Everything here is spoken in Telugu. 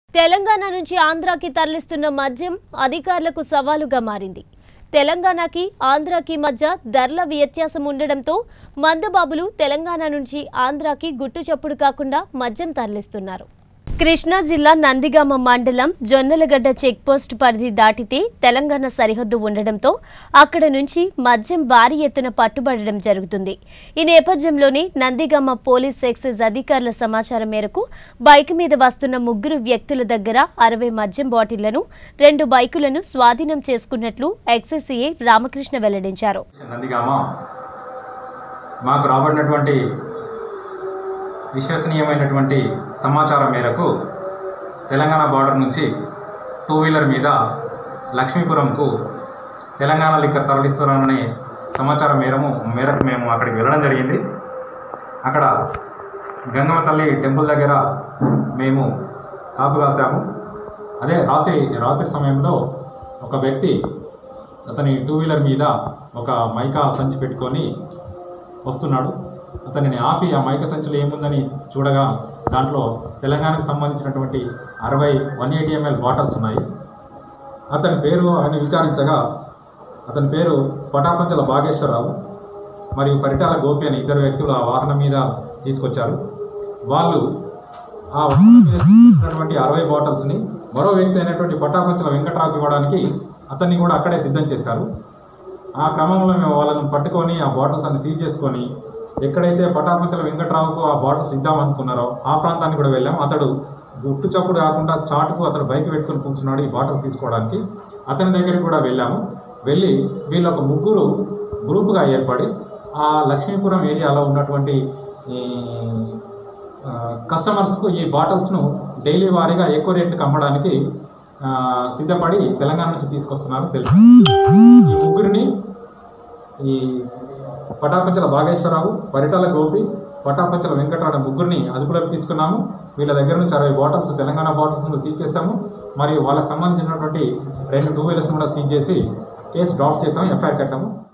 తెలంగాణ నుంచి ఆంధ్రాకి తరలిస్తున్న మద్యం అధికారులకు సవాలుగా మారింది తెలంగాణకి ఆంధ్రాకి మధ్య ధరల వ్యత్యాసం ఉండడంతో మందుబాబులు తెలంగాణ నుంచి ఆంధ్రాకి గుట్టు చప్పుడు కాకుండా మద్యం తరలిస్తున్నారు కృష్ణా జిల్లా నందిగామ మండలం జొన్నలగడ్డ చెక్పోస్ట్ పరిధి దాటితే తెలంగాణ సరిహద్దు ఉండడంతో అక్కడ నుంచి మద్యం భారీ ఎత్తున పట్టుబడడం జరుగుతుంది ఈ నేపథ్యంలోనే నందిగామ పోలీస్ ఎక్సైజ్ అధికారుల సమాచారం మేరకు బైక్ మీద వస్తున్న ముగ్గురు వ్యక్తుల దగ్గర అరవై మద్యం బాటిళ్లను రెండు బైకులను స్వాధీనం చేసుకున్నట్లు ఎక్సైజ్ సిఐ రామకృష్ణ వెల్లడించారు నందిగామ మాకు రాబడినటువంటి విశ్వసనీయమైనటువంటి సమాచారం మేరకు తెలంగాణ బార్డర్ నుంచి టూ వీలర్ మీద లక్ష్మీపురంకు తెలంగాణ లిక్కర్ తరలిస్తున్నారనే సమాచారం మేరము మేరకు మేము అక్కడికి వెళ్ళడం జరిగింది అక్కడ గంగమ్మ తల్లి టెంపుల్ దగ్గర మేము కాపు కాసాము అదే రాత్రి రాత్రి సమయంలో ఒక వ్యక్తి అతని టూ వీలర్ మీద ఒక మైకా సంచి పెట్టుకొని వస్తున్నాడు అతనిని ఆపి ఆ మైక సంచిలో ఏముందని చూడగా దాంట్లో తెలంగాణకు సంబంధించినటువంటి అరవై వన్ ఎయిటీ ఎంఎల్ బాటిల్స్ ఉన్నాయి అతని పేరు ఆయన విచారించగా అతని పేరు పటాపంచల భాగేశ్వరరావు మరియు పరిటాల గోపి అనే ఇద్దరు వ్యక్తులు ఆ వాహనం మీద తీసుకొచ్చారు వాళ్ళు ఆ వాహనం మీద తీసుకొచ్చినటువంటి అరవై బాటిల్స్ని మరో వ్యక్తి అయినటువంటి పటాపంచల వెంకట్రావుకి ఇవ్వడానికి అతన్ని కూడా అక్కడే సిద్ధం చేశారు ఆ క్రమంలో మేము వాళ్ళని పట్టుకొని ఆ బాటిల్స్ అన్ని సీజ్ చేసుకొని ఎక్కడైతే పటాపంచల వెంకట్రావుకు ఆ బాటిల్స్ ఇద్దాం అనుకున్నారో ఆ ప్రాంతానికి కూడా వెళ్ళాం అతడు గుట్టు చప్పుడు కాకుండా చాటుకు అతడు బైక్ పెట్టుకొని కూర్చున్నాడు ఈ బాటిల్స్ తీసుకోవడానికి అతని దగ్గరికి కూడా వెళ్ళాము వెళ్ళి వీళ్ళు ఒక ముగ్గురు గ్రూపుగా ఏర్పడి ఆ లక్ష్మీపురం ఏరియాలో ఉన్నటువంటి ఈ ఆ, కస్టమర్స్కు ఈ బాటిల్స్ను డైలీ వారీగా ఎక్కువ రేట్లకు అమ్మడానికి ఆ, సిద్ధపడి తెలంగాణ నుంచి తీసుకొస్తున్నారు తెలుసు ఈ ముగ్గురిని ఈ పటాపంచల భాగేశ్వరరావు పరిటాల గోపి పటాపంచల వెంకటరావు అనే ముగ్గురిని అదుపులోకి తీసుకున్నాము వీళ్ళ దగ్గర నుంచి అరవై బాటిల్స్ తెలంగాణ బాటిల్స్ సీజ్ చేశాము మరియు వాళ్ళకి సంబంధించినటువంటి రెండు టూ వీలర్స్ కూడా సీజ్ చేసి కేసు డ్రాప్ చేసాము ఎఫ్ఐఆర్ కట్టాము